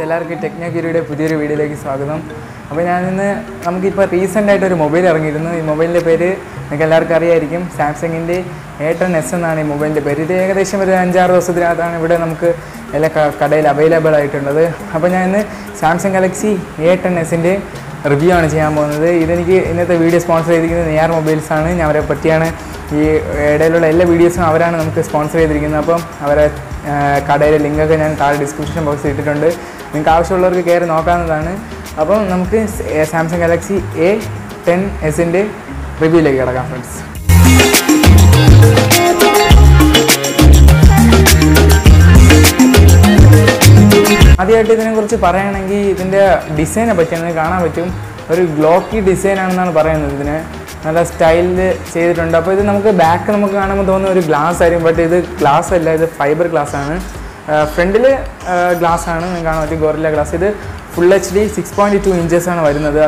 എല്ലാവർക്കും ടെക്നോഗിരിയുടെ പുതിയൊരു വീഡിയോയിലേക്ക് സ്വാഗതം അപ്പോൾ ഞാനിന്ന് നമുക്കിപ്പോൾ റീസെൻ്റ് ആയിട്ട് ഒരു മൊബൈൽ ഇറങ്ങിയിരുന്നു ഈ മൊബൈലിൻ്റെ പേര് നിങ്ങൾക്ക് എല്ലാവർക്കും അറിയായിരിക്കും സാംസങ്ങിൻ്റെ എ ടെൻ എസ് എന്നാണ് ഈ മൊബൈലിൻ്റെ പേര് ഇത് ഏകദേശം ഒരു അഞ്ചാറ് ദിവസത്തിനകത്താണ് ഇവിടെ നമുക്ക് എല്ലാ ക- കടയിൽ അവൈലബിൾ ആയിട്ടുള്ളത് അപ്പോൾ ഞാൻ ഇന്ന് സാംസങ് ഗാലക്സി എ ടെൻ എസിൻ്റെ റിവ്യൂ ആണ് ചെയ്യാൻ പോകുന്നത് ഇതെനിക്ക് ഇന്നത്തെ വീഡിയോ സ്പോൺസർ ചെയ്തിരിക്കുന്നത് നെയ്യാർ മൊബൈൽസ് ആണ് ഞാൻ അവരെ പറ്റിയാണ് ഈ ഇടയിലുള്ള എല്ലാ വീഡിയോസും അവരാണ് നമുക്ക് സ്പോൺസർ ചെയ്തിരിക്കുന്നത് അപ്പം അവരെ ആ, കടയിലെ ലിങ്കൊക്കെ ഞാൻ താഴെ ഡിസ്ക്രിപ്ഷൻ ബോക്സിൽ ഇട്ടിട്ടുണ്ട് നിങ്ങൾക്ക് ആവശ്യമുള്ളവർക്ക് കയറി നോക്കാവുന്നതാണ് അപ്പം നമുക്ക് സാംസങ് ഗാലക്സി എ ടെൻ എസിൻ്റെ റിവ്യൂയിലേക്ക് കിടക്കാം ഫ്രണ്ട്സ് ആദ്യമായിട്ട് ഇതിനെക്കുറിച്ച് പറയുകയാണെങ്കിൽ ഇതിൻ്റെ ഡിസൈനെ പറ്റിയാണ് കാണാൻ പറ്റും ഒരു ഗ്ലോക്കി ഡിസൈൻ ആണെന്നാണ് പറയുന്നത് ഇതിന് നല്ല സ്റ്റൈലിൽ ചെയ്തിട്ടുണ്ട് അപ്പോൾ ഇത് നമുക്ക് ബാക്ക് നമുക്ക് കാണുമ്പോൾ തോന്നുന്ന ഒരു ഗ്ലാസ് ആയിരിക്കും ബട്ട് ഇത് ഗ്ലാസ് അല്ല ഇത് ഫൈബർ ഗ്ലാസ് ആണ് ഫ്രണ്ടിൽ ഗ്ലാസ് ആണ് നിങ്ങൾക്ക് കാണാൻ പറ്റും ഗോറില്ല ഗ്ലാസ് ഇത് full H D six point two inches ആണ് വരുന്നത്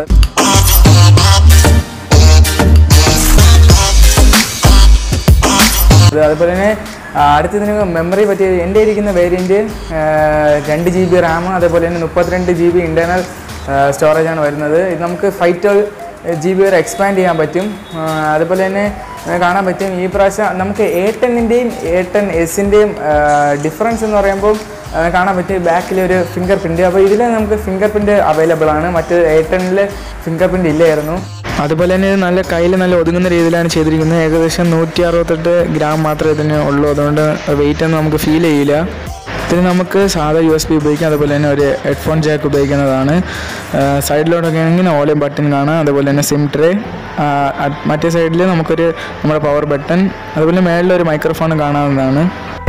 അത് അതുപോലെ തന്നെ ആ, അടുത്തതിന് മെമ്മറി പറ്റിയ എൻ്റെ ഇരിക്കുന്ന വേരിയൻറ്റ് രണ്ട് ജി ബി റാം അതേപോലെ തന്നെ മുപ്പത്തിരണ്ട് ജി ബി ഇൻറ്റേർണൽ സ്റ്റോറേജാണ് വരുന്നത് ഇത് നമുക്ക് ഫൈവ് ട്വൽവ് ജി ബി വരെ എക്സ്പാൻഡ് ചെയ്യാൻ പറ്റും ആ, അതുപോലെ തന്നെ ആ, കാണാൻ പറ്റും ഈ പ്രാവശ്യം നമുക്ക് എ ടെന്നിൻ്റെയും എ ടെൻ എസിൻ്റെയും ഡിഫറൻസ് എന്ന് പറയുമ്പോൾ ആ, കാണാൻ പറ്റും ബാക്കിൽ ഒരു ഫിംഗർ പ്രിൻറ്റ് അപ്പോൾ ഇതിൽ നമുക്ക് ഫിംഗർ പ്രിൻറ്റ് അവൈലബിൾ ആണ് മറ്റ് എ ടെന്നിൽ ഫിംഗർ പ്രിൻറ്റ് ഇല്ലായിരുന്നു അതുപോലെ തന്നെ ഇത് നല്ല കയ്യിൽ നല്ല ഒതുങ്ങുന്ന രീതിയിലാണ് ചെയ്തിരിക്കുന്നത് ഏകദേശം നൂറ്റി അറുപത്തെട്ട് ഗ്രാം മാത്രമേ ഇതിന് ഉള്ളൂ അതുകൊണ്ട് വെയിറ്റ് ഒന്നും നമുക്ക് ഫീൽ ചെയ്യില്ല ഇതിന് നമുക്ക് സാധാ യു എസ് ബി ഉപയോഗിക്കാം അതുപോലെ തന്നെ ഒരു ഹെഡ്ഫോൺ ജാക്ക് ഉപയോഗിക്കുന്നതാണ് സൈഡിലോട്ടൊക്കെ ആണെങ്കിൽ ഓളിയം ബട്ടൺ കാണാം അതുപോലെ തന്നെ സിം ട്രേ മറ്റേ സൈഡിൽ നമുക്കൊരു നമ്മുടെ പവർ ബട്ടൺ അതുപോലെ മേളിലൊരു മൈക്രോഫോൺ കാണാവുന്നതാണ്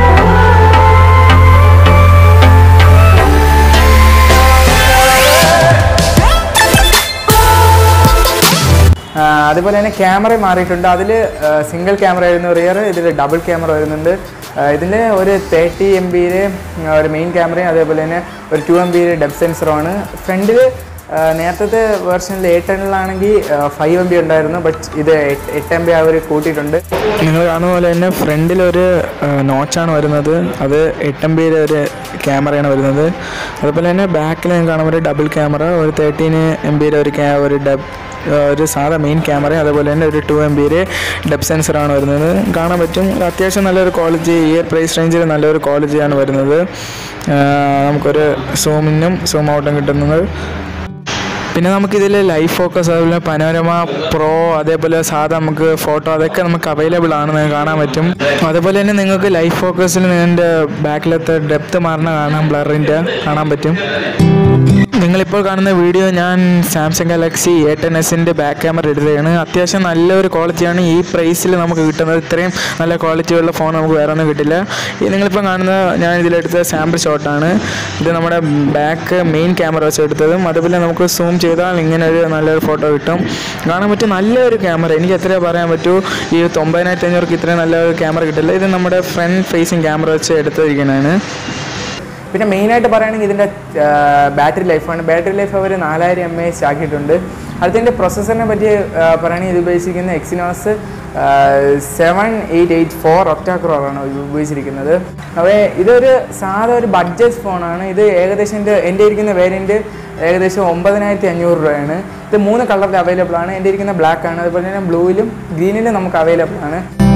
ആ, അതുപോലെ തന്നെ ക്യാമറ മാറിയിട്ടുണ്ട് അതിൽ സിംഗിൾ ക്യാമറ ആയിരുന്നു റിയർ ഇതിൽ ഡബിൾ ക്യാമറ വരുന്നുണ്ട് ഇതിൽ ഒരു തേർട്ടി എം ബിയിൽ ഒരു മെയിൻ ക്യാമറയും അതേപോലെ തന്നെ ഒരു ടു എം ബിയിൽ ഡെബ് സെൻസറുമാണ് ഫ്രണ്ടിൽ നേരത്തെ വേർഷനിൽ എ ടെന്നിലാണെങ്കിൽ ഫൈവ് എം ബി ഉണ്ടായിരുന്നു ബട്ട് ഇത് എട്ട് എം ബി അവർ കൂട്ടിയിട്ടുണ്ട് നിങ്ങൾ കാണുന്ന പോലെ തന്നെ ഫ്രണ്ടിൽ ഒരു നോച്ചാണ് വരുന്നത് അത് എട്ട് എം ബിയിലെ ഒരു ക്യാമറയാണ് വരുന്നത് അതുപോലെ തന്നെ ബാക്കിൽ നിങ്ങൾക്ക് കാണാൻ ഒരു ഡബിൾ ക്യാമറ ഒരു തേർട്ടീന് എം ബിയിലെ ഒരു ക്യാ ഒരു ഡബ് ഒരു സാധാ മെയിൻ ക്യാമറ അതുപോലെ തന്നെ ഒരു ടു എം ബിയുടെ ഡെപ് സെൻസറാണ് വരുന്നത് കാണാൻ പറ്റും അത്യാവശ്യം നല്ലൊരു ക്വാളിറ്റി ഈ പ്രൈസ് റേഞ്ചിൽ നല്ലൊരു ക്വാളിറ്റിയാണ് വരുന്നത് ആ, നമുക്കൊരു സൂമിനും സൂം ഔട്ടും കിട്ടുന്നത് പിന്നെ നമുക്കിതിൽ ലൈവ് ഫോക്കസ് അതുപോലെ പനോരമ പ്രോ അതേപോലെ സാധാ നമുക്ക് ഫോട്ടോ അതൊക്കെ നമുക്ക് അവൈലബിൾ ആണ് നിങ്ങൾക്ക് കാണാൻ പറ്റും അതുപോലെ തന്നെ നിങ്ങൾക്ക് ലൈവ് ഫോക്കസിൽ നിങ്ങളുടെ ബാക്കിലത്തെ ഡെപ്ത് മാറണ കാണാം ബ്ലറിൻ്റെ കാണാൻ പറ്റും നിങ്ങളിപ്പോൾ കാണുന്ന വീഡിയോ ഞാൻ സാംസങ് ഗാലക്സി എ ടെൻ എസിൻ്റെ ബാക്ക് ക്യാമറ എടുത്തതാണ് അത്യാവശ്യം നല്ലൊരു ക്വാളിറ്റിയാണ് ഈ പ്രൈസിൽ നമുക്ക് കിട്ടുന്നത് ഇത്രയും നല്ല ക്വാളിറ്റിയുള്ള ഫോൺ നമുക്ക് വേറെ ഒന്നും കിട്ടില്ല ഈ നിങ്ങളിപ്പോൾ കാണുന്ന ഞാൻ ഇതിലെടുത്ത സാമ്പിൾ ഷോട്ടാണ് ഇത് നമ്മുടെ ബാക്ക് മെയിൻ ക്യാമറ വെച്ച് എടുത്തതും അതുപോലെ നമുക്ക് സൂം ചെയ്താൽ ഇങ്ങനെ ഒരു നല്ലൊരു ഫോട്ടോ കിട്ടും കാണാൻ പറ്റും നല്ലൊരു ക്യാമറ എനിക്ക് എത്രയാ പറയാൻ പറ്റൂ ഈ ഒമ്പതിനായിരത്തി അഞ്ഞൂർക്ക് ഇത്രയും നല്ലൊരു ക്യാമറ കിട്ടില്ല ഇത് നമ്മുടെ ഫ്രണ്ട് ഫേസിങ് ക്യാമറ വെച്ച് എടുത്തിരിക്കുന്നതാണ് പിന്നെ മെയിനായിട്ട് പറയുകയാണെങ്കിൽ ഇതിൻ്റെ ബാറ്ററി ലൈഫാണ് ബാറ്ററി ലൈഫ് അവർ നാലായിരം എം എച്ച് ആക്കിയിട്ടുണ്ട് അതിൻ്റെ പ്രൊസസ്സറിനെ പറ്റി ആ, പറയുകയാണെങ്കിൽ ഇത് ഉപയോഗിച്ചിരിക്കുന്ന Exynos seven eight eight four ഒക്ടാക്രോറാണ് ഉപയോഗിച്ചിരിക്കുന്നത് അപ്പോൾ ഇതൊരു സാധാ ഒരു ബഡ്ജറ്റ് ഫോണാണ് ഇത് ഏകദേശം എൻ്റെ എൻ്റെ ഇരിക്കുന്ന വേരിയൻറ്റ് ഏകദേശം ഒമ്പതിനായിരത്തി അഞ്ഞൂറ് രൂപയാണ് ഇത് മൂന്ന് കളറിൽ അവൈലബിൾ ആണ് എൻ്റെ ഇരിക്കുന്ന ബ്ലാക്ക് ആണ് അതുപോലെ തന്നെ ബ്ലൂവിലും ഗ്രീനിലും നമുക്ക് അവൈലബിൾ ആണ്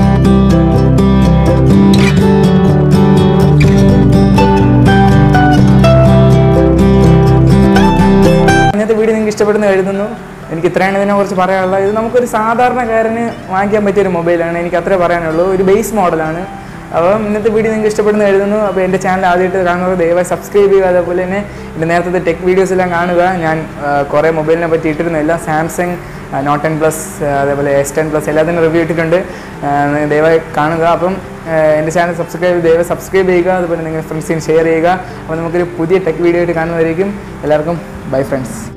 ഇന്നത്തെ വീഡിയോ നിങ്ങൾക്ക് ഇഷ്ടപ്പെടുന്ന എഴുതുന്നു എനിക്ക് ഇത്രയാണ് ഇതിനെക്കുറിച്ച് പറയാനുള്ളത് ഇത് നമുക്കൊരു സാധാരണക്കാരന് വാങ്ങിക്കാൻ പറ്റിയ ഒരു മൊബൈലാണ് എനിക്ക് അത്രേ പറയാനുള്ളൂ ഒരു ബേസ് മോഡലാണ് അപ്പം ഇന്നത്തെ വീഡിയോ നിങ്ങൾക്ക് ഇഷ്ടപ്പെടുന്ന എഴുതുന്നു അപ്പോൾ എൻ്റെ ചാനൽ ആദ്യമായിട്ട് കാണുന്നത് ദയവായി സബ്സ്ക്രൈബ് ചെയ്യുക അതുപോലെ തന്നെ എൻ്റെ നേരത്തെ ടെക് വീഡിയോസ് എല്ലാം കാണുക ഞാൻ ആ, കുറേ മൊബൈലിനെ പറ്റി ഇട്ടിരുന്നു എല്ലാം സാംസങ് നോട്ട് ടെൻ പ്ലസ് അതേപോലെ എസ് ടെൻ പ്ലസ് എല്ലാത്തിനും റിവ്യൂ ഇട്ടിട്ടുണ്ട് ആ, ദയവായി കാണുക അപ്പം ആ, എൻ്റെ ചാനൽ സബ്സ്ക്രൈബ് ദയവായി സബ്സ്ക്രൈബ് ചെയ്യുക അതുപോലെ നിങ്ങൾ ഫ്രണ്ട്സിന് ഷെയർ ചെയ്യുക അപ്പോൾ നമുക്കൊരു പുതിയ ടെക് വീഡിയോ ആയിട്ട് കാണുന്നതായിരിക്കും എല്ലാവർക്കും ബൈ ഫ്രണ്ട്സ്